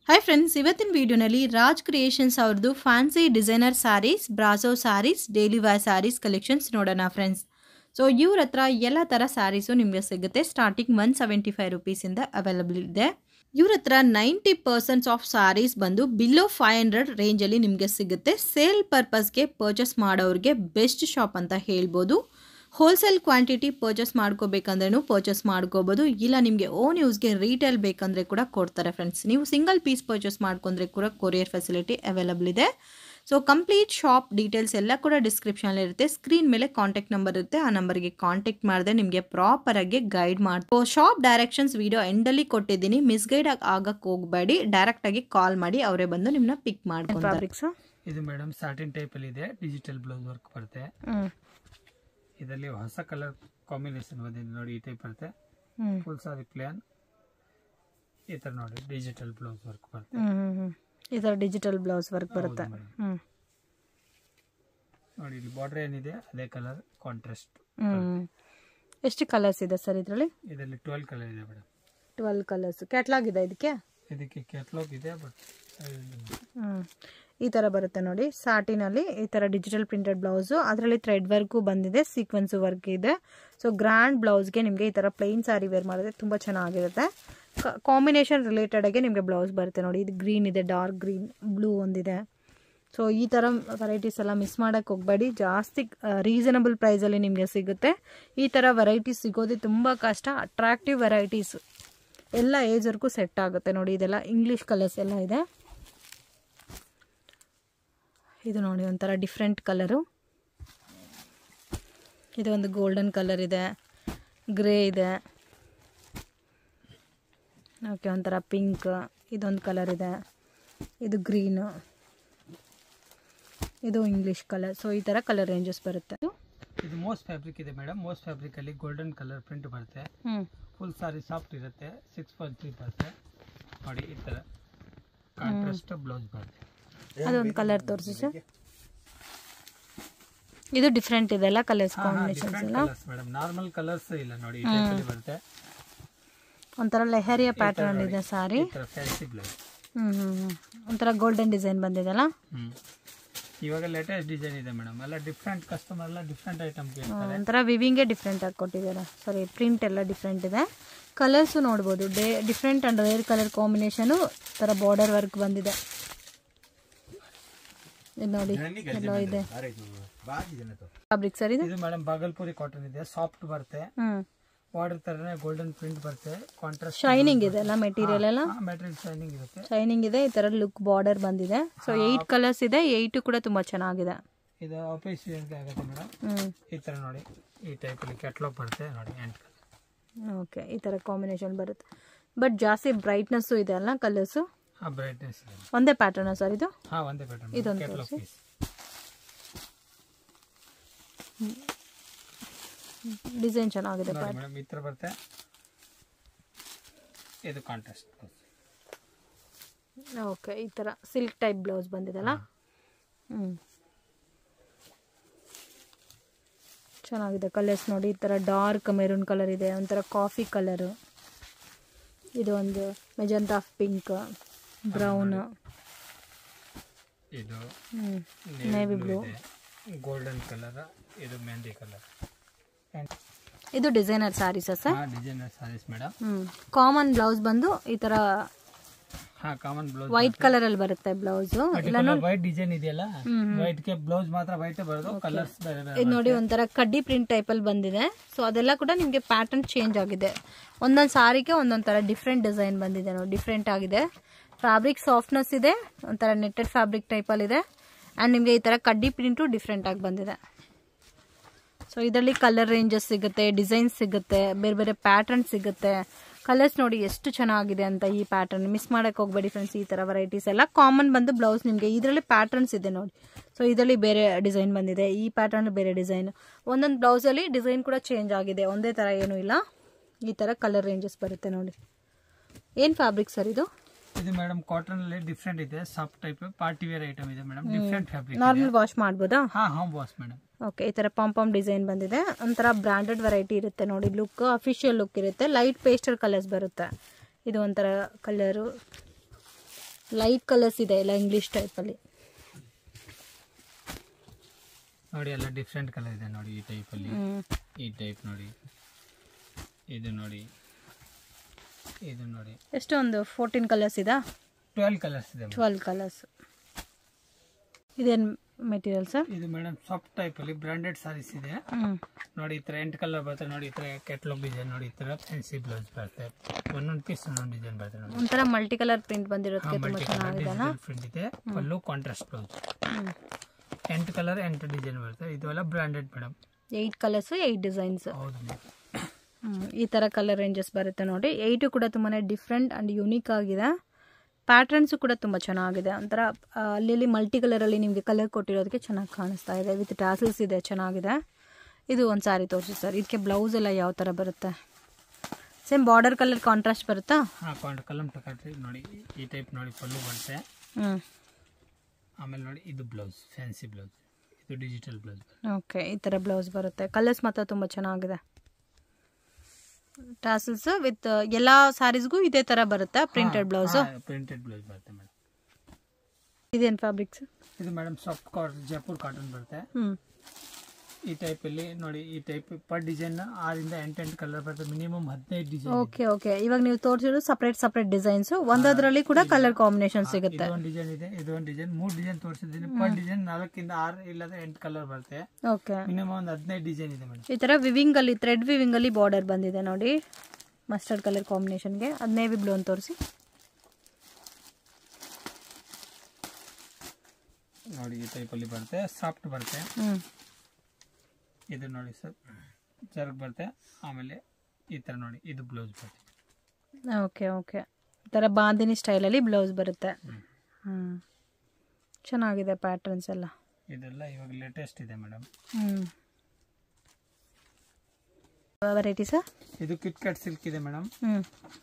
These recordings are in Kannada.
ಹಾಯ್ ಫ್ರೆಂಡ್ಸ್ ಇವತ್ತಿನ ವಿಡಿಯೋನಲ್ಲಿ ರಾಜ್ ಕ್ರಿಯೇಷನ್ಸ್ ಅವ್ರದ್ದು fancy designer saris brasso saris daily wear saris collections ನೋಡೋಣ ಫ್ರೆಂಡ್ಸ್ ಸೊ ಇವ್ರ ಹತ್ರ ಎಲ್ಲ ಥರ ಸ್ಯಾರೀಸು ನಿಮಗೆ ಸಿಗುತ್ತೆ ಸ್ಟಾರ್ಟಿಂಗ್ ಒನ್ ಸೆವೆಂಟಿ ಫೈವ್ ರುಪೀಸಿಂದ ಅವೈಲಬಲ್ ಇದೆ ಇವ್ರ ಹತ್ರ ನೈಂಟಿ ಪರ್ಸೆಂಟ್ಸ್ ಆಫ್ ಸ್ಯಾರೀಸ್ ಬಂದು ಬಿಲೋ ಫೈವ್ ಹಂಡ್ರೆಡ್ ರೇಂಜಲ್ಲಿ ನಿಮಗೆ ಸಿಗುತ್ತೆ ಸೇಲ್ ಪರ್ಪಸ್ಗೆ ಪರ್ಚೇಸ್ ಮಾಡೋರಿಗೆ ಬೆಸ್ಟ್ ಶಾಪ್ ಅಂತ ಹೇಳ್ಬೋದು ಹೋಲ್ಸೇಲ್ ಕ್ವಾಂಟಿಟಿ ಪರ್ಚೇಸ್ ಮಾಡ್ಕೋಬೇಕಂದ್ರೂ ಪರ್ಚೇಸ್ ಮಾಡ್ಕೋಬೋದು ಇಲ್ಲ ನಿಮಗೆ ಓನ್ ಯೂಸ್ಗೆ ರೀಟೇಲ್ ಬೇಕಂದರೆ ಕೂಡ ಕೊಡ್ತಾರೆ ಫ್ರೆಂಡ್ಸ್ ನೀವು ಸಿಂಗಲ್ ಪೀಸ್ ಪರ್ಚೇಸ್ ಮಾಡ್ಕೊಂಡ್ರೆ ಕೂಡ ಕೊರಿಯರ್ ಫೆಸಿಲಿಟಿ ಅವೈಲಬಲ್ ಇದೆ ಸೊ ಕಂಪ್ಲೀಟ್ ಶಾಪ್ ಡೀಟೇಲ್ಸ್ ಎಲ್ಲ ಕೂಡ ಡಿಸ್ಕ್ರಿಪ್ಷನಲ್ಲಿ ಇರುತ್ತೆ ಸ್ಕ್ರೀನ್ ಮೇಲೆ ಕಾಂಟ್ಯಾಕ್ಟ್ ನಂಬರ್ ಇರುತ್ತೆ ಆ ನಂಬರ್ಗೆ ಕಾಂಟ್ಯಾಕ್ಟ್ ಮಾಡಿದ್ರೆ ನಿಮಗೆ ಪ್ರಾಪರಾಗಿ ಗೈಡ್ ಮಾಡ್ತು ಶಾಪ್ ಡೈರೆಕ್ಷನ್ಸ್ ವಿಡಿಯೋ ಎಂಡಲ್ಲಿ ಕೊಟ್ಟಿದ್ದೀನಿ ಮಿಸ್ಗೈಡ್ ಆಗಕ್ಕೆ ಹೋಗಬೇಡಿ ಡೈರೆಕ್ಟಾಗಿ ಕಾಲ್ ಮಾಡಿ ಅವರೇ ಬಂದು ನಿಮ್ಮನ್ನ ಪಿಕ್ ಮಾಡ್ಕೊಂಡು ಫ್ಯಾಬ್ರಿಕ್ಸು ಇದು ಮೇಡಮ್ ಸಾಟಿನ್ ಟೈಪ್ ಅಲ್ಲಿ ಇದೆ ಡಿಜಿಟಲ್ ಬ್ಲೌಸ್ ವರ್ಕ್ ಬರುತ್ತೆ ಹ್ಞೂ ಇದರಲ್ಲಿ ಹೊಸ ಕಲರ್ ಕಾಂಬಿನೇಷನ್ ಬಂದಿದೆ ನೋಡಿ ಈ ಟೈಪ್ ಬರುತ್ತೆ ಹ್ಞೂ ಫುಲ್ ಸಾರಿ ಪ್ಲೇನ್ ಈ ತರ ನೋಡಿ ಡಿಜಿಟಲ್ ಬ್ಲೌಸ್ ವರ್ಕ್ ಬರುತ್ತೆ ಹ್ಞೂ ಹ್ಞೂ ಹ್ಞೂ ಈ ಥರ ಡಿಜಿಟಲ್ ಬ್ಲೌಸ್ ವರ್ಕ್ ಬರುತ್ತೆ ಹೌದು madam. ಹ್ಞೂ ನೋಡಿ ಇಲ್ಲಿ ಬಾರ್ಡರ್ ಏನಿದೆ ಅದೇ ಕಲರ್ ಕಾಂಟ್ರಾಸ್ಟ್ ಹ್ಞೂ ಎಷ್ಟು ಕಲರ್ಸ್ ಇದೆ ಸರ್ ಇದರಲ್ಲಿ ಇದರಲ್ಲಿ ಟ್ವೆಲ್ ಕಲರ್ ಇದೆ ಮೇಡಮ್ ಟ್ವೆಲ್ ಕಲರ್ಸ್ ಕ್ಯಾಟ್ಲಾಗ್ ಇದೆ ಇದಕ್ಕೆ ಇದಕ್ಕೆ ಕ್ಯಾಟ್ಲಾಗ್ ಇದೆ ಬಟ್ ಹ್ಞೂ ಈ ಥರ ಬರುತ್ತೆ ನೋಡಿ ಸಾಟಿನಲ್ಲಿ ಈ ಥರ ಡಿಜಿಟಲ್ ಪ್ರಿಂಟೆಡ್ ಬ್ಲೌಸು ಅದರಲ್ಲಿ ಥ್ರೆಡ್ ವರ್ಕು ಬಂದಿದೆ ಸೀಕ್ವೆನ್ಸ್ ವರ್ಕ್ ಇದೆ ಸೊ ಗ್ರ್ಯಾಂಡ್ ಬ್ಲೌಸ್ಗೆ ನಿಮಗೆ ಈ ಥರ ಪ್ಲೈನ್ ಸ್ಯಾರಿ ವೇರ್ ಮಾಡಿದ್ರೆ ತುಂಬ ಚೆನ್ನಾಗಿರುತ್ತೆ ಕಾಂಬಿನೇಷನ್ ರಿಲೇಟೆಡಾಗೆ ನಿಮಗೆ ಬ್ಲೌಸ್ ಬರುತ್ತೆ ನೋಡಿ ಇದು ಗ್ರೀನ್ ಇದೆ ಡಾರ್ಕ್ ಗ್ರೀನ್ ಬ್ಲೂ ಒಂದಿದೆ ಸೊ ಈ ಥರ ವೆರೈಟೀಸ್ ಎಲ್ಲ ಮಿಸ್ ಮಾಡೋಕ್ಕೆ ಹೋಗಬೇಡಿ ಜಾಸ್ತಿ ರೀಸನಬಲ್ ಪ್ರೈಸಲ್ಲಿ ನಿಮಗೆ ಸಿಗುತ್ತೆ ಈ ಥರ ವೆರೈಟೀಸ್ ಸಿಗೋದು ತುಂಬ ಕಷ್ಟ ಅಟ್ರಾಕ್ಟಿವ್ ವೆರೈಟೀಸ್ ಎಲ್ಲ ಏಜ್ವರೆಗೂ ಸೆಟ್ ಆಗುತ್ತೆ ನೋಡಿ ಇದೆಲ್ಲ ಇಂಗ್ಲೀಷ್ ಕಲರ್ಸ್ ಎಲ್ಲ ಇದೆ ಇದು ನೋಡಿ ಒಂಥರ ಡಿಫ್ರೆಂಟ್ ಕಲರು ಇದು ಒಂದು ಗೋಲ್ಡನ್ ಕಲರ್ ಇದೆ ಗ್ರೇ ಇದೆ ಓಕೆ ಒಂಥರ ಪಿಂಕ್ ಇದೊಂದು ಕಲರ್ ಇದೆ ಇದು ಗ್ರೀನು ಇದು ಇಂಗ್ಲೀಷ್ ಕಲರ್ ಸೊ ಈ ಥರ ಕಲರ್ ರೇಂಜಸ್ ಬರುತ್ತೆ ಇದು ಮೋಸ್ಟ್ ಫ್ಯಾಬ್ರಿಕ್ ಇದೆ ಮೇಡಮ್ ಮೋಸ್ಟ್ ಫ್ಯಾಬ್ರಿಕ್ ಅಲ್ಲಿ ಗೋಲ್ಡನ್ ಕಲರ್ ಪ್ರಿಂಟ್ ಬರುತ್ತೆ ಹ್ಞೂ ಫುಲ್ ಸಾರಿ ಸಾಫ್ಟ್ ಇರುತ್ತೆ ಸಿಕ್ಸ್ ಪಾಯಿಂಟ್ ತ್ರೀ ಬರುತ್ತೆ ನೋಡಿ ಈ ತರ ಕಾಂಟ್ರಾಸ್ಟ್ ಬ್ಲೌಸ್ ಬರುತ್ತೆ ಅದೊಂದು ಕಲರ್ ತೋರಿಸಿ ಸರ್ ಇದು ಡಿಫ್ರೆಂಟ್ ಇದೆ ಅಲ್ಲ ಕಲರ್ಸ್ ಕಾಂಬಿನೇಷನ್ಸ್ ಎಲ್ಲ ಕಲರ್ಸ್ ಮೇಡಮ್ ನಾರ್ಮಲ್ ಕಲರ್ಸ್ ಇಲ್ಲ ನೋಡಿ ಈ type ಅಲ್ಲಿ ಬರುತ್ತೆ ಒಂಥರ ಲೆಹರಿಯ ಪ್ಯಾಟರ್ನ್ ಇದೆ ಸಾರಿ ಈ ತರ ಫ್ಯಾನ್ಸಿ ಬ್ಲೌಸ್ ಹ್ಞೂ ಹ್ಞೂ ಹ್ಞೂ ಒಂಥರ ಗೋಲ್ಡನ್ ಡಿಸೈನ್ ಬಂದಿದೆಲ್ಲ ಹ್ಮ್ ಇವಾಗ ಲೇಟೆಸ್ಟ್ ಡಿಸೈನ್ ಇದೆ ಮೇಡಮ್ ಎಲ್ಲ ಡಿಫ್ರೆಂಟ್ ಕಸ್ಟಮರ್ ಎಲ್ಲ ಡಿಫ್ರೆಂಟ್ ಐಟಮ್ ಕೇಳ್ತಾರೆ ಒಂಥರ ವಿವಿಂಗೇ ಡಿಫ್ರೆಂಟ್ ಆಗಿ ಕೊಟ್ಟಿದ್ದಾರೆ ಸಾರಿ ಪ್ರಿಂಟ್ ಎಲ್ಲ ಡಿಫ್ರೆಂಟ್ ಇದೆ ಕಲರ್ಸು ನೋಡ್ಬೋದು ಡೇ different and rare colour combination ಥರ ಬಾರ್ಡರ್ ವರ್ಕ್ ಬಂದಿದೆ ಇದು ನೋಡಿ ಎಲ್ಲೋ ಇದೆ ಫ್ಯಾಬ್ರಿಕ್ ಸರ್ ಇದು ಇದು ಮೇಡಮ್ ಬಾಗಲ್ಪುರಿ ಕಾಟನ್ ಇದೆ ಸಾಫ್ಟ್ ಬರುತ್ತೆ ಹ್ಞೂ ಬಾರ್ಡರ್ ತರನೇ ಗೋಲ್ಡನ್ ಪ್ರಿಂಟ್ ಬರುತ್ತೆ ಕಾಂಟ್ರಾಸ್ಟ್ ಶೈನಿಂಗ್ ಇದೆ ಅಲ್ಲ ಮೆಟೀರಿಯಲ್ ಎಲ್ಲ ಮೆಟೀರಿಯಲ್ ಶೈನಿಂಗ್ ಇರುತ್ತೆ ಶೈನಿಂಗ್ ಇದೆ ಈ ಥರ ಲುಕ್ ಬಾರ್ಡರ್ ಬಂದಿದೆ ಸೊ ಏಯ್ಟ್ ಕಲರ್ಸ್ ಇದೆ ಏಯ್ಟು ಕೂಡ ತುಂಬ ಚೆನ್ನಾಗಿದೆ ಇದು ಆಫೀಸ್ ಆಗುತ್ತೆ ಮೇಡಮ್ ಹ್ಞೂ ಈ ತರ ನೋಡಿ ಈ ಟೈಪ್ ಅಲ್ಲಿ ಕ್ಯಾಟ್ಲಾಗ್ ಬರುತ್ತೆ ನೋಡಿ ಎಂಟ್ ಓಕೆ ಈ ಥರ ಕಾಂಬಿನೇಷನ್ ಬರುತ್ತೆ ಬಟ್ ಜಾಸ್ತಿ ಬ್ರೈಟ್ನೆಸ್ಸು ಇದೆ ಅಲ್ಲ ಕಲರ್ಸು ಹಾ ಬ್ರೈಟ್ನೆಸ್ ಇದೆ ಒಂದೇ ಪ್ಯಾಟರ್ನ ಸರ್ ಇದು ಹಾ ಒಂದೇ ಪ್ಯಾಟರ್ನ್ ಇದೊಂದು ಕ್ಯಾಟ್ಲಾಗ್ ತೋರ್ಸಿ. ಪೀಸ್ ಡಿಸೈನ್ ಚೆನ್ನಾಗಿದೆ ನೋಡಿ ಮೇಡಮ್ ಈ ತರ ಬರುತ್ತೆ ಇದು ಕಾಂಟ್ರಾಸ್ಟ್ ಓಕೆ ಈ ಥರ ಸಿಲ್ಕ್ ಟೈಪ್ ಬ್ಲೌಸ್ ಬಂದಿದೆಲ್ಲ ಹ್ಞೂ ಚೆನ್ನಾಗಿದೆ ಕಲರ್ಸ್ ನೋಡಿ ಈ ಥರ ಡಾರ್ಕ್ ಮೆರೂನ್ ಕಲರ್ ಇದೆ ಒಂಥರ ಕಾಫಿ ಕಲರು ಇದು ಒಂದು ಮೆಜಂತ ಆಫ್ ಪಿಂಕ್ ಬ್ರೌನ್ ಇದು ಹ್ಞೂ ನೇವಿ ಬ್ಲೂ ಇದೆ ಗೋಲ್ಡನ್ ಕಲರ್ ಇದು ಮೆಹಂದಿ ಕಲರ್ ಇದು ಡಿಸೈನರ್ ಸ್ಯಾರೀಸ ಸರ್ ಹಾ ಡಿಸೈನರ್ ಸಾರೀಸ್ ಮೇಡಮ್ ಹ್ಞೂ ಕಾಮನ್ ಬ್ಲೌಸ್ ಬಂದು ಈ ಥರ ಹಾ ಕಾಮನ್ ಬ್ಲೌಸ್ ವೈಟ್ ಕಲರಲ್ಲಿ ಬರುತ್ತೆ ಬ್ಲೌಸು ವೈಟ್ ಡಿಸೈನ್ ಇದೆಯಲ್ಲ ವೈಟ್ ಗೆ ಬ್ಲೌಸ್ ಮಾತ್ರ ವೈಟ್ ಬರೋದು ಕಲರ್ಸ್ ಬೇರೆ ಬೇರೆ ಇದು ನೋಡಿ ಒಂಥರ ಕಡ್ಡಿ ಪ್ರಿಂಟ್ ಟೈಪಲ್ಲಿ ಬಂದಿದೆ ಸೊ ಅದೆಲ್ಲ ಕೂಡ ನಿಮಗೆ ಪ್ಯಾಟರ್ನ್ ಚೇಂಜ್ ಆಗಿದೆ ಒಂದೊಂದು ಸಾರಿಗೆ ಒಂದೊಂದು ಥರ ಡಿಫ್ರೆಂಟ್ ಡಿಸೈನ್ ಬಂದಿದೆ ನೋಡಿ ಡಿಫ್ರೆಂಟ್ ಆಗಿದೆ ಫ್ಯಾಬ್ರಿಕ್ ಸಾಫ್ಟ್ನೆಸ್ ಇದೆ ಒಂಥರ ನೆಟ್ಟೆಡ್ ಫ್ಯಾಬ್ರಿಕ್ ಟೈಪಲ್ಲಿದೆ ಆ್ಯಂಡ್ ನಿಮಗೆ ಈ ಥರ ಕಡ್ಡಿ ಪ್ರಿಂಟು ಡಿಫ್ರೆಂಟ್ ಆಗಿ ಬಂದಿದೆ ಸೊ ಇದರಲ್ಲಿ ಕಲರ್ ರೇಂಜಸ್ ಸಿಗುತ್ತೆ ಡಿಸೈನ್ಸ್ ಸಿಗುತ್ತೆ ಬೇರೆ ಬೇರೆ ಪ್ಯಾಟರ್ನ್ ಸಿಗುತ್ತೆ ಕಲರ್ಸ್ ನೋಡಿ ಎಷ್ಟು ಚೆನ್ನಾಗಿದೆ ಅಂತ ಈ ಪ್ಯಾಟರ್ನ್ ಮಿಸ್ ಮಾಡೋಕ್ಕೆ ಹೋಗಬೇಡಿ ಫ್ರೆಂಡ್ಸ್ ಈ ಥರ ವೆರೈಟೀಸ್ ಎಲ್ಲ ಕಾಮನ್ ಬಂದು ಬ್ಲೌಸ್ ನಿಮಗೆ ಇದರಲ್ಲಿ ಪ್ಯಾಟರ್ನ್ಸ್ ಇದೆ ನೋಡಿ ಸೊ ಇದರಲ್ಲಿ ಬೇರೆ ಡಿಸೈನ್ ಬಂದಿದೆ ಈ ಪ್ಯಾಟರ್ನ್ ಬೇರೆ ಡಿಸೈನ್ ಒಂದೊಂದು ಬ್ಲೌಸಲ್ಲಿ ಡಿಸೈನ್ ಕೂಡ ಚೇಂಜ್ ಆಗಿದೆ ಒಂದೇ ಥರ ಏನೂ ಇಲ್ಲ ಈ ಥರ ಕಲರ್ ರೇಂಜಸ್ ಬರುತ್ತೆ ನೋಡಿ ಏನು ಫ್ಯಾಬ್ರಿಕ್ ಸರ್ ಇದು ಇದು ಮೇಡಮ್ ಕಾಟನ್ ಅಲ್ಲಿ ಡಿಫ್ರೆಂಟ್ ಇದೆ soft type party wear item ಇದೆ madam different fabric normal wash ಮಾಡ್ಬೋದಾ ಹಾ ಹೋಮ್ ವಾಶ್ ಮೇಡಮ್ ಓಕೆ ಈ ಥರ ಪಾಂಪಾಮ್ ಡಿಸೈನ್ ಬಂದಿದೆ ಒಂಥರ ಬ್ರ್ಯಾಂಡೆಡ್ ವೆರೈಟಿ ಇರುತ್ತೆ ನೋಡಿ ಲುಕ್ ಅಫಿಷಿಯಲ್ ಲುಕ್ ಇರುತ್ತೆ ಲೈಟ್ ಪೇಸ್ಟಲ್ ಕಲರ್ಸ್ ಬರುತ್ತೆ ಇದು ಒಂಥರ ಕಲರು ಲೈಟ್ ಕಲರ್ಸ್ ಇದೆ ಎಲ್ಲ ಇಂಗ್ಲೀಷ್ ಟೈಪಲ್ಲಿ ನೋಡಿ ಎಲ್ಲ ಡಿಫ್ರೆಂಟ್ ಕಲರ್ ಇದೆ ನೋಡಿ ಈ ಟೈಪಲ್ಲಿ ಹ್ಞೂ ಈ ಟೈಪ್ ನೋಡಿ ಇದು ನೋಡಿ ಇದು ನೋಡಿ ಎಷ್ಟೊಂದು ಫೋರ್ಟೀನ್ ಕಲರ್ಸ್ ಇದಾ ಟ್ವೆಲ್ ಕಲರ್ಸ್ ಇದೆ madam. ಟ್ವೆಲ್ ಕಲರ್ಸ್ ಇದೇನು ಮೆಟೀರಿಯಲ್ ಸರ್ ಇದು ಮೇಡಮ್ ಸಾಫ್ಟ್ ಟೈಪಲ್ಲಿ ಬ್ರಾಂಡೆಡ್ ಸಾರೀಸ್ ಇದೆ ಹ್ಞೂ ನೋಡಿ ಈ ಥರ ಎಂಟು ಕಲರ್ ಬರುತ್ತೆ ನೋಡಿ ಈ ಥರ ಕೆಟ್ಲಾಗ್ ಡಿಸೈನ್ ನೋಡಿ ಈ ಥರ ಫ್ಯಾನ್ಸಿ ಬ್ಲೌಸ್ ಬರುತ್ತೆ ಒಂದೊಂದು ಪೀಸ್ ಒಂದೊಂದು ಡಿಸೈನ್ ಬರುತ್ತೆ ನೋಡಿ ಒಂಥರ ಮಲ್ಟಿ ಕಲರ್ ಪ್ರಿಂಟ್ ಬಂದಿರೋದಕ್ಕೆ ತುಂಬ ಮಲ್ಟಿ ಕಲರ್ ಚೆನ್ನಾಗಿದೆಲ್ಲ ಡಿಜಿಟಲ್ ಪ್ರಿಂಟ್ ಇದೆ ಪಲ್ಲು ಕಾಂಟ್ರಾಸ್ಟ್ ಬ್ಲೌಸ್ ಹ್ಞೂ ಎಂಟು ಕಲರ್ ಎಂಟು ಡಿಸೈನ್ ಬರುತ್ತೆ ಇದು ಎಲ್ಲ branded madam eight colours eight designs ಹೌದು ಮೇಡಮ್ ಈ ಥರ ಕಲರ್ ರೇಂಜಸ್ ಬರುತ್ತೆ ನೋಡಿ ಏಯ್ಟು ಕೂಡ ತುಂಬಾ ಡಿಫ್ರೆಂಟ್ ಆ್ಯಂಡ್ ಯುನೀಕ್ ಆಗಿದೆ ಪ್ಯಾಟ್ರನ್ಸು ಕೂಡ ತುಂಬ ಚೆನ್ನಾಗಿದೆ ಒಂಥರ ಆ, ಅಲ್ಲಿ ಅಲ್ಲಿ ಮಲ್ಟಿ ಕಲರಲ್ಲಿ ನಿಮಗೆ ಕಲರ್ ಕೊಟ್ಟಿರೋದಕ್ಕೆ ಚೆನ್ನಾಗಿ ಕಾಣಿಸ್ತಾ ಇದೆ ವಿತ್ ಟ್ಯಾಸಲ್ಸ್ ಇದೆ ಚೆನ್ನಾಗಿದೆ ಇದು ಒಂದು ಸಾರಿ ತೋರಿಸಿ ಸರ್ ಇದಕ್ಕೆ ಬ್ಲೌಸ್ ಎಲ್ಲ ಯಾವ ಥರ ಬರುತ್ತೆ ಸೇಮ್ ಬಾರ್ಡರ್ ಕಲರ್ ಕಾಂಟ್ರಾಸ್ಟ್ ಬರುತ್ತಾ ಹಾಕೊಂಡು ಕಲಂ ತಗೊಳ್ರಿ ನೋಡಿ ಈ ಟೈಪ್ ನೋಡಿ ಪಲ್ಲು ಬರುತ್ತೆ ಹ್ಞೂ ಆಮೇಲೆ ನೋಡಿ ಇದು ಬ್ಲೌಸ್ ಫ್ಯಾನ್ಸಿ ಬ್ಲೌಸ್ ಇದು ಡಿಜಿಟಲ್ ಬ್ಲೌಸ್ ಓಕೆ ಈ ಥರ ಬ್ಲೌಸ್ ಬರುತ್ತೆ ಕಲರ್ಸ್ ಮಾತ್ರ ತುಂಬ ಚೆನ್ನಾಗಿದೆ ಟ್ಯಾಸಲ್ಸ್ ವಿತ್ ಎಲ್ಲ ಸ್ಯಾರೀಸ್ಗೂ ಇದೇ ಥರ ಬರುತ್ತಾ ಪ್ರಿಂಟೆಡ್ ಬ್ಲೌಸು ಪ್ರಿಂಟೆಡ್ ಬ್ಲೌಸ್ ಬರುತ್ತೆ ಮೇಡಮ್ ಇದೇನು ಫ್ಯಾಬ್ರಿಕ್ಸ್ ಇದು madam soft cotton Jaipur cotton ಬರುತ್ತೆ ಹ್ಞೂ ಈ ಟೈಪಲ್ಲಿ ನೋಡಿ ಈ ಟೈಪ್ ಪರ್ ಡಿಸೈನ್ ಆರಿಂದ ಎಂಟೆಂಟು ಕಲರ್ ಬರುತ್ತೆ ಮಿನಿಮಮ್ ಹದಿನೈದು ಡಿಸೈನ್ ಓಕೆ ಓಕೆ ಇವಾಗ ನೀವು ತೋರಿಸಿರೋದು ಸಪ್ರೇಟ್ ಸಪ್ರೇಟ್ ಡಿಸೈನ್ಸ್ ಒಂದೊಂದರಲ್ಲಿ ಕೂಡ ಕಲರ್ ಕಾಂಬಿನೇಷನ್ ಸಿಗುತ್ತೆ ಇದೊಂದು ಡಿಸೈನ್ ಇದೆ ಇದೊಂದು ಡಿಸೈನ್ ಮೂರು ಡಿಸೈನ್ ತೋರಿಸಿದ್ದೀನಿ ಪರ್ ಡಿಸೈನ್ ನಾಲ್ಕಿಂದ ಆರು ಇಲ್ಲದ ಎಂಟು ಕಲರ್ ಬರುತ್ತೆ ಓಕೆ ಮಿನಿಮಮ್ ಒಂದು ಹದಿನೈದು ಡಿಸೈನ್ ಇದೆ ಮೇಡಮ್ ಈ ಥರ ವಿವಿಂಗ್ ಅಲ್ಲಿ ಥ್ರೆಡ್ ವಿವಿಂಗ್ ಅಲ್ಲಿ ಬಾರ್ಡರ್ ಬಂದಿದೆ ನೋಡಿ ಮಸ್ಟರ್ಡ್ ಕಲರ್ ಕಾಂಬಿನೇಷನ್ಗೆ ಅದು ನೇವಿ ಬ್ಲೂ ಅಂತ ತೋರಿಸಿ ನೋಡಿ ಈ ಟೈಪಲ್ಲಿ ಬರುತ್ತೆ ಸಾಫ್ಟ್ ಬರುತ್ತೆ ಹ್ಞೂ ಇದು ನೋಡಿ ಸರ್ ಜರ್ಗ್ ಬರುತ್ತೆ ಆಮೇಲೆ ಈ ಥರ ನೋಡಿ ಇದು ಬ್ಲೌಸ್ ಬರುತ್ತೆ ಓಕೆ ಓಕೆ ಈ ಥರ ಬಾಂದಿನಿ ಸ್ಟೈಲಲ್ಲಿ ಬ್ಲೌಸ್ ಬರುತ್ತೆ ಹ್ಮ್. ಹ್ಞೂ ಚೆನ್ನಾಗಿದೆ ಪ್ಯಾಟರ್ನ್ಸ್ ಎಲ್ಲ ಇದೆಲ್ಲ ಇವಾಗ ಲೇಟೆಸ್ಟ್ ಇದೆ ಮೇಡಮ್ ಹ್ಞೂ ವೆರೈಟಿ ಸರ್ ಇದು ಕಿಟ್ ಕಟ್ ಸಿಲ್ಕ್ ಇದೆ ಮೇಡಮ್ ಹ್ಞೂ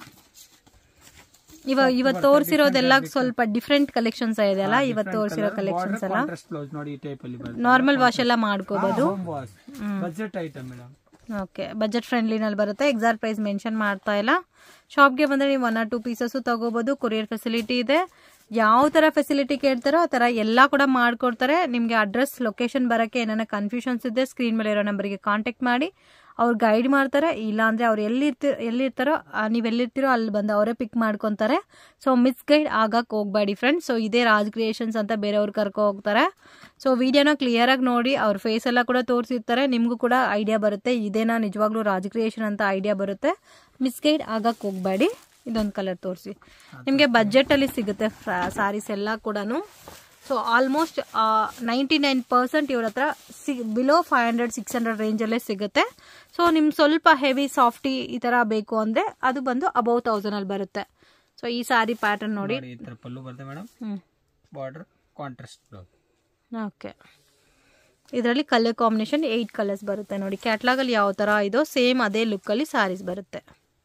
ಇವಾಗ ಇವತ್ತು ತೋರಿಸಿರೋದೆಲ್ಲ ಸ್ವಲ್ಪ ಡಿಫ್ರೆಂಟ್ ಕಲೆಕ್ಷನ್ಸ್ ಇದೆಯಲ್ಲ ಇವತ್ತು ತೋರಿಸಿರೋ ಕಲೆಕ್ಷನ್ಸ್ ಎಲ್ಲ ಕಾಂಟ್ರಾಸ್ಟ್ ಬ್ಲೌಸ್ ನೋಡಿ ಈ ಟೈಪಲ್ಲಿ ಬರುತ್ತೆ ನಾರ್ಮಲ್ ವಾಶ್ ಎಲ್ಲ ಮಾಡ್ಕೋಬೋದು home wash budget item madam okay budget ಫ್ರೆಂಡ್ಲಿನಲ್ಲಿ ಬರುತ್ತೆ ಎಕ್ಸಾಕ್ಟ್ ಪ್ರೈಸ್ ಮೆನ್ಷನ್ ಮಾಡ್ತಾ ಇಲ್ಲ ಶಾಪ್ಗೆ ಬಂದರೆ ನೀವು ಒನ್ ಆರ್ ಟು ಪೀಸಸ್ಸು ತಗೋಬೋದು ಕೊರಿಯರ್ ಫೆಸಿಲಿಟಿ ಇದೆ ಯಾವ ಥರ ಫೆಸಿಲಿಟಿ ಕೇಳ್ತಾರೋ ಆ ಥರ ಎಲ್ಲ ಕೂಡ ಮಾಡಿಕೊಡ್ತಾರೆ ನಿಮಗೆ ಅಡ್ರೆಸ್ ಲೊಕೇಶನ್ ಬರೋಕ್ಕೆ ಏನಾರ ಕನ್ಫ್ಯೂಷನ್ಸ್ ಇದೆ ಸ್ಕ್ರೀನ್ ಮೇಲೆ ಇರೋ ನಂಬರಿಗೆ ಕಾಂಟ್ಯಾಕ್ಟ್ ಮಾಡಿ ಅವ್ರು ಗೈಡ್ ಮಾಡ್ತಾರೆ ಇಲ್ಲಾಂದರೆ ಅವ್ರು ಎಲ್ಲಿರ್ತಿ ಎಲ್ಲಿರ್ತಾರೋ ನೀವು ಎಲ್ಲಿರ್ತೀರೋ ಅಲ್ಲಿ ಬಂದು ಅವರೇ ಪಿಕ್ ಮಾಡ್ಕೊತಾರೆ ಸೊ ಮಿಸ್ ಗೈಡ್ ಆಗಕ್ಕೆ ಹೋಗ್ಬೇಡಿ ಫ್ರೆಂಡ್ಸ್ ಸೊ ಇದೇ ರಾಜ್ ಕ್ರಿಯೇಷನ್ಸ್ ಅಂತ ಬೇರೆಯವ್ರು ಕರ್ಕೊ ಹೋಗ್ತಾರೆ ಸೊ ವಿಡಿಯೋನ ಕ್ಲಿಯರಾಗಿ ನೋಡಿ ಅವ್ರ ಫೇಸ್ ಎಲ್ಲ ಕೂಡ ತೋರಿಸಿರ್ತಾರೆ ನಿಮಗೂ ಕೂಡ ಐಡಿಯಾ ಬರುತ್ತೆ ಇದೇನಾ ನಿಜವಾಗ್ಲೂ ರಾಜ್ ಕ್ರಿಯೇಷನ್ ಅಂತ ಐಡಿಯಾ ಬರುತ್ತೆ ಮಿಸ್ ಗೈಡ್ ಆಗಕ್ಕೆ ಹೋಗ್ಬೇಡಿ ಇದೊಂದು ಕಲರ್ ತೋರಿಸಿ ನಿಮಗೆ ಬಜೆಟಲ್ಲಿ ಸಿಗುತ್ತೆ ಸ್ಯಾರೀಸ್ ಎಲ್ಲ ಕೂಡ so almost ninety nine percent ಇವ್ರ ಹತ್ರ ಸಿ below five hundred six hundred ರೇಂಜಲ್ಲೇ ಸಿಗುತ್ತೆ ಸೊ ನಿಮ್ಗೆ ಸ್ವಲ್ಪ ಹೆವಿ ಸಾಫ್ಟಿ ಈ ಥರ ಬೇಕು ಅಂದರೆ ಅದು ಬಂದು ಅಬೌವ್ ತೌಸಂಡಲ್ಲಿ ಬರುತ್ತೆ ಸೊ ಈ ಸಾರಿ ಪ್ಯಾಟರ್ನ್ ನೋಡಿ ನೋಡಿ ಈ ಥರ ಪಲ್ಲು ಬರುತ್ತೆ ಮೇಡಮ್ ಹ್ಞೂ ಬಾರ್ಡರ್ ಕಾಂಟ್ರಾಸ್ಟ್ ಬ್ಲೌಸ್ ಓಕೆ ಇದರಲ್ಲಿ ಕಲರ್ ಕಾಂಬಿನೇಷನ್ ಏಯ್ಟ್ ಕಲರ್ಸ್ ಬರುತ್ತೆ ನೋಡಿ ಕ್ಯಾಟ್ಲಾಗಲ್ಲಿ ಯಾವ ಥರ ಇದೋ ಸೇಮ್ ಅದೇ ಲುಕ್ಕಲ್ಲಿ ಸ್ಯಾರೀಸ್ ಬರುತ್ತೆ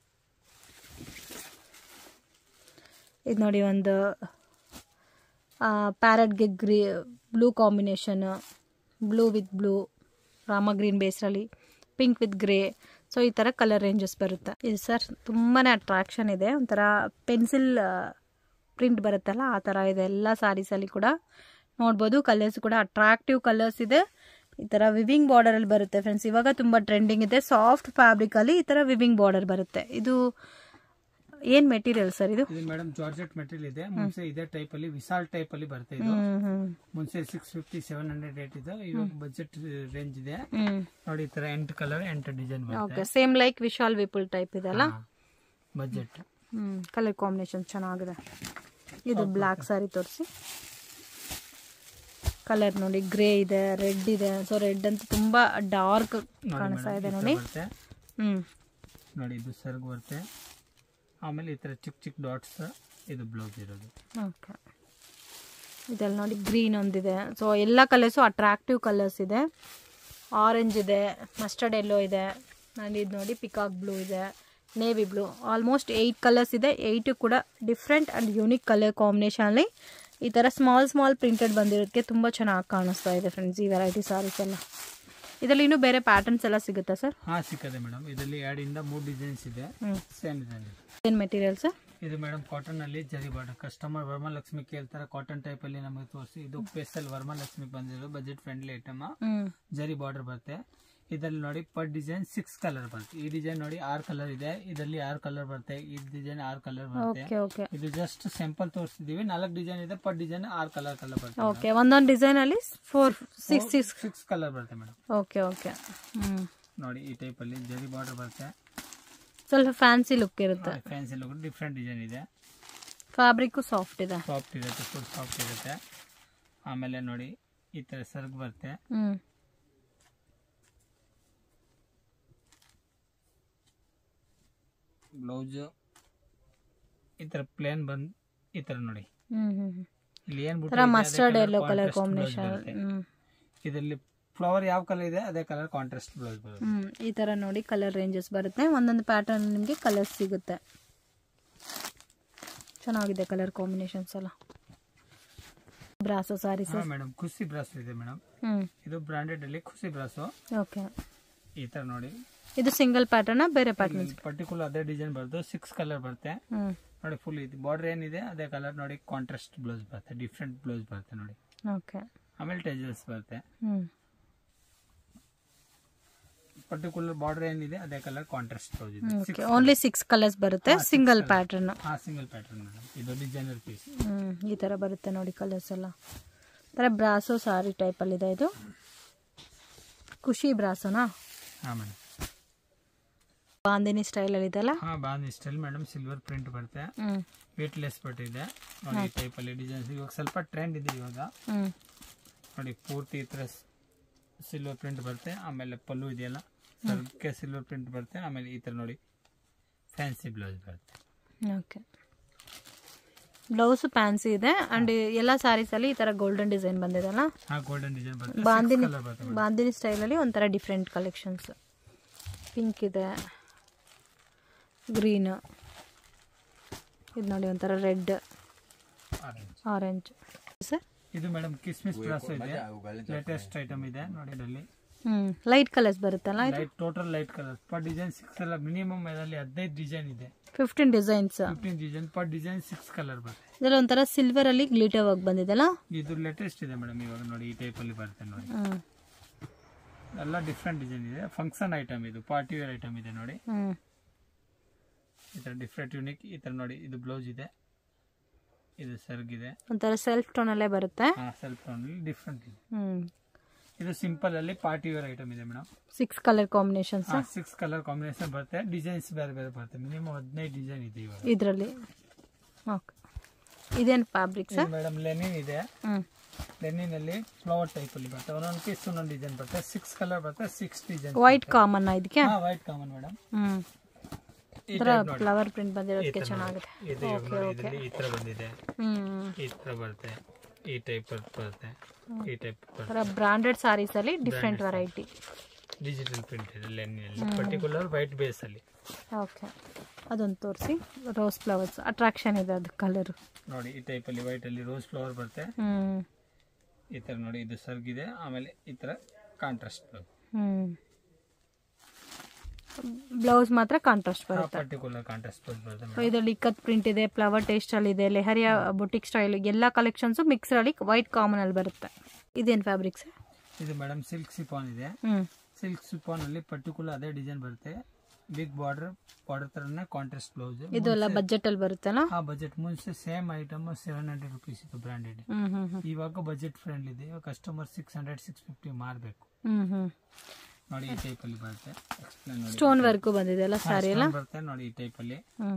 ಇದು ನೋಡಿ ಒಂದು ಪ್ಯಾರಟ್ಗೆ grey blue combination blue with blue Rama green ಬೇಸ್ರಲ್ಲಿ ಪಿಂಕ್ ವಿತ್ ಗ್ರೇ ಸೊ ಈ ಥರ ಕಲರ್ ರೇಂಜಸ್ ಬರುತ್ತೆ ಇದು ಸರ್ ತುಂಬಾ ಅಟ್ರಾಕ್ಷನ್ ಇದೆ ಒಂಥರ ಪೆನ್ಸಿಲ್ ಪ್ರಿಂಟ್ ಬರುತ್ತಲ್ಲ ಆ ಥರ ಇದೆ ಎಲ್ಲ ಸ್ಯಾರೀಸಲ್ಲಿ ಕೂಡ ನೋಡ್ಬೋದು ಕಲರ್ಸ್ ಕೂಡ ಅಟ್ರಾಕ್ಟಿವ್ ಕಲರ್ಸ್ ಇದೆ ಈ ಥರ ವಿವಿಂಗ್ ಬಾರ್ಡರಲ್ಲಿ ಬರುತ್ತೆ ಫ್ರೆಂಡ್ಸ್ ಇವಾಗ ತುಂಬ ಟ್ರೆಂಡಿಂಗ್ ಇದೆ ಸಾಫ್ಟ್ ಫ್ಯಾಬ್ರಿಕಲ್ಲಿ ಈ ಥರ ವಿವಿಂಗ್ ಬಾರ್ಡರ್ ಬರುತ್ತೆ ಇದು ಏನು ಮೆಟೀರಿಯಲ್ ಸರ್ ಇದು ಇದು ಮೇಡಮ್ ಜಾರ್ಜೆಟ್ ಮೆಟೀರಿಯಲ್ ಇದೆ ಮುಂಚೆ ಇದೇ ಟೈಪ್ ಅಲ್ಲಿ ವಿಸಾಲ್ ಟೈಪ್ ಅಲ್ಲಿ ಬರುತ್ತೆ ಇದು ಹ್ಞೂ ಹ್ಞೂ ಮುಂಚೆ six fifty seven hundred rate ಇದೆ ಇವಾಗ ಬಜೆಟ್ ರೇಂಜ್ ಇದೆ ಹ್ಞೂ ನೋಡಿ ಈ ತರ ಎಂಟು ಕಲರ್ ಎಂಟು ಡಿಸೈನ್ ಬರುತ್ತೆ okay same like Vishal Vipul type ಇದೆಲ್ಲ ಬಜೆಟ್ ಹ್ಞೂ ಕಲರ್ ಕಾಂಬಿನೇಷನ್ ಚೆನ್ನಾಗಿದೆ ಇದು ಬ್ಲ್ಯಾಕ್ ಸ್ಯಾರಿ ತೋರಿಸಿ ಕಲರ್ ನೋಡಿ ಗ್ರೇ ಇದೆ ರೆಡ್ ಇದೆ ಸೊ ರೆಡ್ ಅಂತ ತುಂಬ ಡಾರ್ಕ್ ಕಾಣಿಸ್ತಾ ಇದೆ ನೋಡಿ ಬರುತ್ತೆ ಹ್ಞೂ ನೋಡಿ ಇದು ಸರ್ಗ್ ಬರುತ್ತೆ ಆಮೇಲೆ ಈ ತರ ಚಿಕ್ಕ ಚಿಕ್ಕ ಡಾಟ್ಸ್ ಇದು ಬ್ಲೌಸ್ ಇರೋದು ಓಕೆ ಇದೆಲ್ಲ ನೋಡಿ ಗ್ರೀನ್ ಒಂದಿದೆ ಸೊ ಎಲ್ಲ ಕಲರ್ಸು ಅಟ್ರಾಕ್ಟಿವ್ ಕಲರ್ಸ್ ಇದೆ ಆರೆಂಜ್ ಇದೆ ಮಸ್ಟರ್ಡ್ ಎಲ್ಲೋ ಇದೆ ನಾನು ಇದು ನೋಡಿ ಪಿಕಾಕ್ ಬ್ಲೂ ಇದೆ navy blue almost eight colours ಇದೆ ಏಯ್ಟು ಕೂಡ ಡಿಫ್ರೆಂಟ್ ಆ್ಯಂಡ್ ಯೂನಿಕ್ ಕಲರ್ ಕಾಂಬಿನೇಷನಲ್ಲಿ ಈ ಥರ ಸ್ಮಾಲ್ ಸ್ಮಾಲ್ ಪ್ರಿಂಟೆಡ್ ಬಂದಿರೋದಕ್ಕೆ ತುಂಬ ಚೆನ್ನಾಗಿ ಕಾಣಿಸ್ತಾ ಇದೆ ಫ್ರೆಂಡ್ಸ್ ಈ ವೆರೈಟಿ ಸಾರೀಸ್ ಎಲ್ಲ ಇದರಲ್ಲಿ ಇನ್ನೂ ಬೇರೆ ಪ್ಯಾಟರ್ನ್ಸ್ ಎಲ್ಲ ಸಿಗುತ್ತಾ ಸರ್ ಹಾ ಸಿಕ್ಕದೆ ಮೇಡಮ್ ಇದರಲ್ಲಿ ಎರಡು ಇಂದ ಮೂರು ಡಿಸೈನ್ಸ್ ಇದೆ ಹ್ಞೂ ಸೇಮ್ ಡಿಸೈನ್ ಇದೆ ಏನು ಮೆಟೀರಿಯಲ್ ಸರ್ ಇದು ಮೇಡಮ್ ಕಾಟನ್ ಅಲ್ಲಿ ಜರಿ ಬಾರ್ಡರ್ ಕಸ್ಟಮರ್ ವರಮಹಾಲಕ್ಷ್ಮಿ ಕೇಳ್ತಾರೆ ಕಾಟನ್ ಟೈಪ್ ಅಲ್ಲಿ ನಮಗೆ ತೋರಿಸಿ ಇದು ಸ್ಪೆಷಲ್ ವರಮಹಾಲಕ್ಷ್ಮಿ ಬಂದಿರೋ ಬಜೆಟ್ ಫ್ರೆಂಡ್ಲಿ ಐಟಮ್ ಹ್ಮ್ ಜರಿ ಬಾರ್ಡರ್ ಬರುತ್ತೆ ಇದರಲ್ಲಿ ನೋಡಿ ಪರ್ ಡಿಸೈನ್ ಸಿಕ್ಸ್ ಕಲರ್ ಬರುತ್ತೆ ಈ ಡಿಸೈನ್ ನೋಡಿ ಆರು ಕಲರ್ ಇದೆ ಇದರಲ್ಲಿ ಆರು ಕಲರ್ ಬರುತ್ತೆ ಈ ಡಿಸೈನ್ ಆರು ಕಲರ್ ಬರುತ್ತೆ ಓಕೆ ಓಕೆ ಇದು ಜಸ್ಟ್ ಸಿಂಪಲ್ ತೋರಿಸಿದೀವಿ ನಾಲ್ಕು ಡಿಸೈನ್ ಇದೆ ಪರ್ ಡಿಸೈನ್ ಆರು ಕಲರ್ ಕಲರ್ ಬರುತ್ತೆ ಓಕೆ ಒಂದೊಂದು ಡಿಸೈನ್ ಅಲ್ಲಿ four six six six colour ಬರುತ್ತೆ ಮೇಡಮ್ ಓಕೆ ಓಕೆ ಹ್ಮ್ ನೋಡಿ ಈ ಟೈಪ್ ಅಲ್ಲಿ ಜರಿ ಬಾರ್ಡರ್ ಬರುತ್ತೆ ಸ್ವಲ್ಪ ಫ್ಯಾನ್ಸಿ ಲುಕ್ ಇರುತ್ತೆ ಫ್ಯಾನ್ಸಿ ಡಿಫ್ರೆಂಟ್ ಡಿಸೈನ್ ಇದೆ ಫ್ಯಾಬ್ರಿಕ್ಕು ಸಾಫ್ಟ್ ಇದೆ ಸಾಫ್ಟ್ ಇರುತ್ತೆ ಫುಲ್ ಸಾಫ್ಟ್ ಇರುತ್ತೆ ಆಮೇಲೆ ನೋಡಿ ಈ ಥರ ಸರ್ಗ್ ಬರುತ್ತೆ ಹ್ಮ್ ಬ್ಲೌಸು ಈ ಥರ ಪ್ಲೇನ್ ಬಂದು ಈ ಥರ ನೋಡಿ ಹ್ಮ್ ಹ್ಮ್ ಹ್ಮ್ ಇಲ್ಲಿ ಏನು ಥರ ಮಸ್ಟರ್ಡ್ ಯೆಲ್ಲೋ ಕಲರ್ ಕಾಂಬಿನೇಷನ್ ಹ್ಮ್ ಇದರಲ್ಲಿ ಫ್ಲವರ್ ಯಾವ ಕಲರ್ ಇದೆ ಅದೇ ಕಲರ್ ಕಾಂಟ್ರಾಸ್ಟ್ ಬ್ಲೌಸ್ ಬರುತ್ತೆ ಹ್ಮ್ ಈ ತರ ನೋಡಿ ಕಲರ್ ರೇಂಜಸ್ ಬರುತ್ತೆ ಒಂದೊಂದು ಪ್ಯಾಟರ್ನ್ ನಿಮಗೆ ಕಲರ್ಸ್ ಸಿಗುತ್ತೆ ಚೆನ್ನಾಗಿದೆ ಕಲರ್ ಕಾಂಬಿನೇಷನ್ಸ್ ಎಲ್ಲ ಬ್ರಾಸೋ ಸಾರೀಸ್ ಹಾಂ ಮೇಡಮ್ ಖುಷಿ ಬ್ರಾಸ್ ಇದೆ ಮೇಡಮ್ ಹ್ಮ್ ಇದು ಬ್ರಾಂಡೆಡ್ ಅಲ್ಲಿ ಖುಷಿ ಬ್ರಾಸು ಓಕೆ ಈ ಥರ ನೋಡಿ ಇದು ಸಿಂಗಲ್ ಪ್ಯಾಟರ್ನ್ ಬೇರೆ ಪ್ಯಾಟರ್ನ್ ಪರ್ಟಿಕ್ಯುಲರ್ ಅದೇ ಡಿಸೈನ್ ಬರುತ್ತೆ ಸಿಕ್ಸ್ ಕಲರ್ ಬರುತ್ತೆ ಹ್ಮ್ ನೋಡಿ ಫುಲ್ ಇದು ಬಾರ್ಡರ್ ಏನಿದೆ ಅದೇ ಕಲರ್ ನೋಡಿ ಕಾಂಟ್ರಾಸ್ಟ್ ಬ್ಲೌಸ್ ಬರುತ್ತೆ ಡಿಫ್ರೆಂಟ್ ಬ್ಲೌಸ್ ಬರುತ್ತೆ ನೋಡಿ ಓಕೆ ಆಮೇಲೆ ಟೆಜಲ್ಸ್ ಬರುತ್ತೆ ಹ್ಮ್ ಪರ್ಟಿಕ್ಯುಲರ್ ಬಾರ್ಡರ್ ಏನಿದೆ ಅದೇ ಕಲರ್ ಕಾಂಟ್ರಾಸ್ಟ್ ಬ್ಲೌಸ್ ಇದೆ ಓಕೆ ಓನ್ಲಿ ಸಿಕ್ಸ್ ಕಲರ್ಸ್ ಬರುತ್ತೆ ಸಿಂಗಲ್ ಪ್ಯಾಟರ್ನ್ ಹಾ ಸಿಂಗಲ್ ಪ್ಯಾಟರ್ನ್ ಮೇಡಮ್ ಇದು ಡಿಸೈನರ್ ಪೀಸ್ ಹ್ಮ್ ಈ ತರ ಬರುತ್ತೆ ನೋಡಿ ಕಲರ್ಸ್ ಎಲ್ಲ ತರ ಬ್ರಾಸೋ ಸಾರಿ ಟೈಪ್ ಅಲ್ಲಿ ಇದೆ ಇದು ಖುಷಿ ಬ್ರಾಸೋನಾ ಹಾ ಮೇಡಮ್ ಬಾಂದಿನಿ ಸ್ಟೈಲ್ ಅಲ್ಲಿ ಇದೆಲ್ಲ ಹಾ bandhi style madam silver print ಬರುತ್ತೆ ಹ್ಮ್ ವೇಟ್ ಲೆಸ್ ಬಟ್ ಇದೆ ನೋಡಿ ಈ ಟೈಪ್ ಅಲ್ಲಿ ಡಿಸೈನ್ಸ್ ಇವಾಗ ಸ್ವಲ್ಪ ಟ್ರೆಂಡ್ ಇದೆ ಇವಾಗ ಹ್ಮ್ ನೋಡಿ ಪೂರ್ತಿ ಈ ಥರ ಸಿಲ್ವರ್ ಪ್ರಿಂಟ್ ಬರುತ್ತೆ ಆಮೇಲೆ ಪಲ್ಲು ಇದೆಯಲ್ಲ ಸರ್ಕ್ಕೆ ಸಿಲ್ವರ್ ಪ್ರಿಂಟ್ ಬರುತ್ತೆ ಆಮೇಲೆ ಈ ಥರ ನೋಡಿ ಫ್ಯಾನ್ಸಿ ಬ್ಲೌಸ್ ಬರುತ್ತೆ ಓಕೆ ಬ್ಲೌಸ್ ಫ್ಯಾನ್ಸಿ ಇದೆ ಅಂಡ್ ಎಲ್ಲ ಸ್ಯಾರೀಸ್ ಅಲ್ಲಿ ಈ ತರ ಗೋಲ್ಡನ್ ಡಿಸೈನ್ ಬಂದಿದೆಲ್ಲ ಹಾ ಗೋಲ್ಡನ್ ಡಿಸೈನ್ ಬರುತ್ತೆ ಬಾಂದಿನಿ ಕಲರ್ ಬರುತ್ತೆ ಬಾಂದಿನಿ ಸ್ಟೈಲ್ ಅಲ್ಲಿ ಒಂಥರ ಡಿಫ್ರೆಂಟ್ ಕಲೆಕ್ಷನ್ಸ್ ಪಿಂಕ್ ಇದೆ ಗ್ರೀನ್ ಇದು ನೋಡಿ ಒಂಥರ ರೆಡ್ ಆರೆಂಜ್ ಆರೆಂಜ್ ಸರ್ ಇದು ಮೇಡಮ್ ಕಿಸ್ಮಿಸ್ ಬ್ರಾಸ್ ಇದೆ ಲೇಟೆಸ್ಟ್ ಐಟಮ್ ಇದೆ ನೋಡಿ ಇದರಲ್ಲಿ ಹ್ಮ್ ಲೈಟ್ ಕಲರ್ಸ್ ಬರುತ್ತಲ್ಲ ಇದು light total light colour per design six ಅಲ್ಲ ಮಿನಿಮಮ್ ಇದರಲ್ಲಿ ಹದಿನೈದು ಡಿಸೈನ್ ಇದೆ fifteen designs fifteen design per design six colour ಬರುತ್ತೆ ಇದೆಲ್ಲ ಒಂಥರ ಸಿಲ್ವರ್ ಅಲ್ಲಿ ಗ್ಲಿಟರ್ ಆಗಿ ಬಂದಿದೆಲ್ಲ ಇದು ಲೇಟೆಸ್ಟ್ ಇದೆ ಮೇಡಮ್ ಇವಾಗ ನೋಡಿ ಈ ಟೈಪ್ ಅಲ್ಲಿ ಬರುತ್ತೆ ನೋಡಿ ಹ್ಮ್ ಎಲ್ಲ ಡಿಫ್ರೆಂಟ್ ಡಿಸೈನ್ ಇದೆ ಫಂಕ್ಷನ್ ಐಟಮ್ ಇದು ಪಾರ್ಟಿ ವೇರ್ ಐಟಮ್ ಇದೆ ನೋಡಿ ಹ್ಮ್ ಈ ಥರ ಡಿಫ್ರೆಂಟ್ ಯೂನಿಕ್ ಈ ಥರ ನೋಡಿ ಇದು ಬ್ಲೌಸ್ ಇದೆ ಇದು ಸರ್ಗ್ ಇದೆ ಒಂಥರ ಸೆಲ್ಫ್ ಟೋನ್ ಅಲ್ಲೇ ಬರುತ್ತೆ ಹಾ ಸ್ವಲ್ಪ ಡಿಫ್ರೆಂಟ್ ಇದೆ ಹ್ಮ್ ಇದು ಸಿಂಪಲ್ ಅಲ್ಲಿ ಪಾರ್ಟಿ ವೇರ್ ಐಟಮ್ ಇದೆ madam six colour combinations six colour combination ಬರುತ್ತೆ ಡಿಸೈನ್ಸ್ ಬೇರೆ ಬೇರೆ ಬರುತ್ತೆ ಮಿನಿಮಮ್ ಹದಿನೈದು ಡಿಸೈನ್ ಇದೆ ಇವಾಗ ಇದರಲ್ಲಿ ಓಕೆ ಇದೇನು ಫ್ಯಾಬ್ರಿಕ್ ಸರ್ ಮೇಡಮ್ ಲೆನಿನ್ ಇದೆ ಹ್ಮ್ ಲೆನಿನ್ ಅಲ್ಲಿ ಫ್ಲವರ್ ಟೈಪ್ ಅಲ್ಲಿ ಬರುತ್ತೆ ಒಂದೊಂದು ಪೀಸ್ ಒಂದೊಂದು ಡಿಸೈನ್ ಬರುತ್ತೆ ಸಿಕ್ಸ್ ಕಲರ್ ಬರುತ್ತೆ ಸಿಕ್ಸ್ ಡಿಸೈನ್ ವೈಟ್ ಕಾಮನ್ ಇದಕ್ಕೆ ಹಾ ವೈಟ್ ಕಾಮನ್ ಮೇಡಮ್ ಹ್ಮ್ ಈ ಒಂಥರ type ನೋಡಿ ಫ್ಲವರ್ ಪ್ರಿಂಟ್ ಬಂದಿರೋದಕ್ಕೆ ಈ ತರ ಚೆನ್ನಾಗಿದೆ ಇದು ಇವಾಗ ನೋಡಿ ಇದರಲ್ಲಿ ಈ ತರ ಬಂದಿದೆ ಹ್ಮ್ ಈ ತರ ಬರುತ್ತೆ ಈ ಟೈಪ್ ಬರುತ್ತೆ ಈ ಟೈಪ್ ಬರುತ್ತೆ ಒಂಥರ ಬ್ರಾಂಡೆಡ್ ಸಾರೀಸ್ ಅಲ್ಲಿ ಡಿಫ್ರೆಂಟ್ ವೆರೈಟಿ ಡಿಜಿಟಲ್ ಪ್ರಿಂಟ್ ಇದೆ ಲೆನ್ನಿನಲ್ಲಿ ಪರ್ಟಿಕ್ಯುಲರ್ ವೈಟ್ ಬೇಸ್ ಅಲ್ಲಿ ಓಕೆ ಅದೊಂದು ತೋರಿಸಿ ರೋಸ್ ಫ್ಲವರ್ಸ್ ಅಟ್ರಾಕ್ಷನ್ ಇದೆ ಅದು ಕಲರ್ ನೋಡಿ ಈ ಟೈಪ್ ಅಲ್ಲಿ ವೈಟ್ ಅಲ್ಲಿ ರೋಸ್ ಫ್ಲವರ್ ಬರುತ್ತೆ ಹ್ಮ್ ಈ ತರ ನೋಡಿ ಇದು ಸರ್ಗಿದೆ ಆಮೇಲೆ ಈ ತರ ಕಾಂಟ್ರಾಸ್ಟ್ ಹ್ಮ್ ಬ್ಲೌಸ್ ಮಾತ್ರ ಕಾಂಟ್ರಾಸ್ಟ್ ಬರುತ್ತೆ ಪರ್ಟಿಕ್ಯುಲರ್ ಕಾಂಟ್ರಾಸ್ಟ್ ಬರುತ್ತೆ ಸೊ ಇದರಲ್ಲಿ ಇಕ್ಕತ್ ಪ್ರಿಂಟ್ ಇದೆ ಫ್ಲವರ್ ಟೇಸ್ಟ್ ಅಲ್ಲಿ ಇದೆ ಲೆಹರಿಯಾ ಬೊಟಿಕ್ ಸ್ಟೈಲ್ ಎಲ್ಲ ಕಲೆಕ್ಷನ್ಸ್ ಮಿಕ್ಸ್ ಅಲ್ಲಿ ವೈಟ್ ಕಾಮನ್ ಅಲ್ಲಿ ಬರುತ್ತೆ ಇದೇನು ಫ್ಯಾಬ್ರಿಕ್ಸ್ ಇದು ಮೇಡಮ್ ಸಿಲ್ಕ್ ಸಿಪಾನ್ ಇದೆ ಹ್ಮ್ ಸಿಲ್ಕ್ ಸಿಪಾನ್ ಅಲ್ಲಿ ಪರ್ಟಿಕ್ಯುಲರ್ ಅದೇ ಡಿಸೈನ್ ಬರುತ್ತೆ ಬಿಗ್ ಬಾರ್ಡರ್ ಬಾರ್ಡರ್ ತರನೇ ಕಾಂಟ್ರಾಸ್ಟ್ ಬ್ಲೌಸ್ ಇದು ಎಲ್ಲ ಬಜೆಟ್ ಅಲ್ಲಿ ಬರುತ್ತಲ್ಲ ಆ ಬಜೆಟ್ ಮುಂಚೆ same item seven hundred rupees ಇತ್ತು ಬ್ರಾಂಡೆಡ್ ಹ್ಮ್ ಹ್ಮ್ ಹ್ಮ್ ಇವಾಗ ಬಜೆಟ್ ಫ್ರೆಂಡ್ಲಿ ಇದೆ ಇವಾಗ customer six hundred six fifty ಮಾರಬೇಕು ಹ್ಮ್ ಹ್ಮ್ ನೋಡಿ ಈ ಟೈಪ್ ಅಲ್ಲಿ ಬರುತ್ತೆ ಎಕ್ಸ್ಪ್ಲೇನ್ ನೋಡಿ ಸ್ಟೋನ್ ವರ್ಕು ಬಂದಿದೆ ಅಲ್ಲ ಹಾ, ಸಾರಿ ಎಲ್ಲ stone ಬರುತ್ತೆ ನೋಡಿ ಈ ಟೈಪ್ ಅಲ್ಲಿ ಹ್ಮ್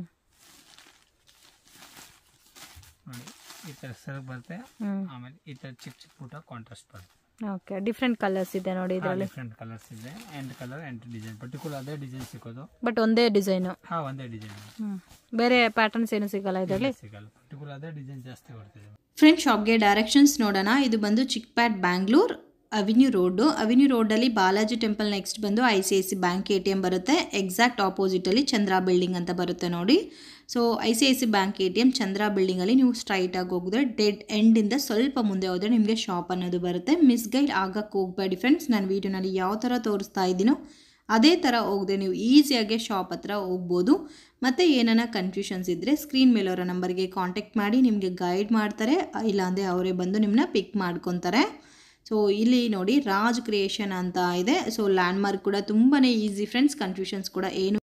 ನೋಡಿ ಈ ತರ ಸರ್ಗ್ ಬರುತ್ತೆ ಹ್ಮ್ ಆಮೇಲೆ ಈ ತರ ಚಿಕ್ಕ ಚಿಕ್ಕ ಪುಟ ಕಾಂಟ್ರಾಸ್ಟ್ ಬರುತ್ತೆ ಓಕೆ ಡಿಫ್ರೆಂಟ್ ಕಲರ್ಸ್ ಇದೆ ನೋಡಿ ಇದರಲ್ಲಿ ಡಿಫ್ರೆಂಟ್ ಕಲರ್ಸ್ ಇದೆ and colour and design particular ಅದೇ ಡಿಸೈನ್ ಸಿಗೋದು ಬಟ್ ಒಂದೇ ಡಿಸೈನ್ ಹಾ ಒಂದೇ ಡಿಸೈನ್ ಹ್ಮ್ ಬೇರೆ ಪ್ಯಾಟರ್ನ್ಸ್ ಏನು ಸಿಗಲ್ಲ ಇದರಲ್ಲಿ ಸಿಗಲ್ಲ ಪರ್ಟಿಕ್ಯುಲರ್ ಅದೇ ಡಿಸೈನ್ ಜಾಸ್ತಿ ಬರ್ತಿದೆ ಫ್ರೆಂಡ್ ಶಾಪ್ಗೆ ಡೈರೆಕ್ಷನ್ಸ್ ನೋಡೋಣ ಇದು ಬಂದು Chickpet Bangalore avenue road avenue ರೋಡಲ್ಲಿ ಬಾಲಾಜಿ ಟೆಂಪಲ್ ನೆಕ್ಸ್ಟ್ ಬಂದು I C I C bank A T M ಬರುತ್ತೆ ಎಕ್ಸಾಕ್ಟ್ ಆಪೋಸಿಟಲ್ಲಿ ಚಂದ್ರ ಬಿಲ್ಡಿಂಗ್ ಅಂತ ಬರುತ್ತೆ ನೋಡಿ so I C I C bank A T M Chandra ಬಿಲ್ಡಿಂಗಲ್ಲಿ ನೀವು ಸ್ಟ್ರೈಟಾಗಿ ಹೋಗಿದ್ರೆ ಡೆಡ್ ಎಂಡಿಂದ ಸ್ವಲ್ಪ ಮುಂದೆ ಹೋದರೆ ನಿಮಗೆ ಶಾಪ್ ಅನ್ನೋದು ಬರುತ್ತೆ ಮಿಸ್ಗೈಡ್ ಆಗಕ್ಕೆ ಹೋಗಬೇಡಿ ಫ್ರೆಂಡ್ಸ್ ನಾನು ವೀಡಿಯೋನಲ್ಲಿ ಯಾವ ಥರ ತೋರಿಸ್ತಾ ಇದ್ದೀನೋ ಅದೇ ಥರ ಹೋಗದೆ ನೀವು ಈಸಿಯಾಗಿ ಶಾಪ್ ಹತ್ರ ಹೋಗ್ಬೋದು ಮತ್ತು ಏನಾನ ಕನ್ಫ್ಯೂಷನ್ಸ್ ಇದ್ದರೆ ಸ್ಕ್ರೀನ್ ಮೇಲಿರೋ ನಂಬರ್ಗೆ ಕಾಂಟ್ಯಾಕ್ಟ್ ಮಾಡಿ ನಿಮಗೆ ಗೈಡ್ ಮಾಡ್ತಾರೆ ಇಲ್ಲಾಂದರೆ ಅವರೇ ಬಂದು ನಿಮ್ಮನ್ನ ಪಿಕ್ ಮಾಡ್ಕೊತಾರೆ ಸೊ ಇಲ್ಲಿ ನೋಡಿ ರಾಜ್ ಕ್ರಿಯೇಷನ್ ಅಂತ ಇದೆ ಸೊ ಲ್ಯಾಂಡ್ಮಾರ್ಕ್ ಕೂಡ ತುಂಬಾ ಈಸಿ ಫ್ರೆಂಡ್ಸ್ ಕನ್ಫ್ಯೂಷನ್ಸ್ ಕೂಡ ಏನು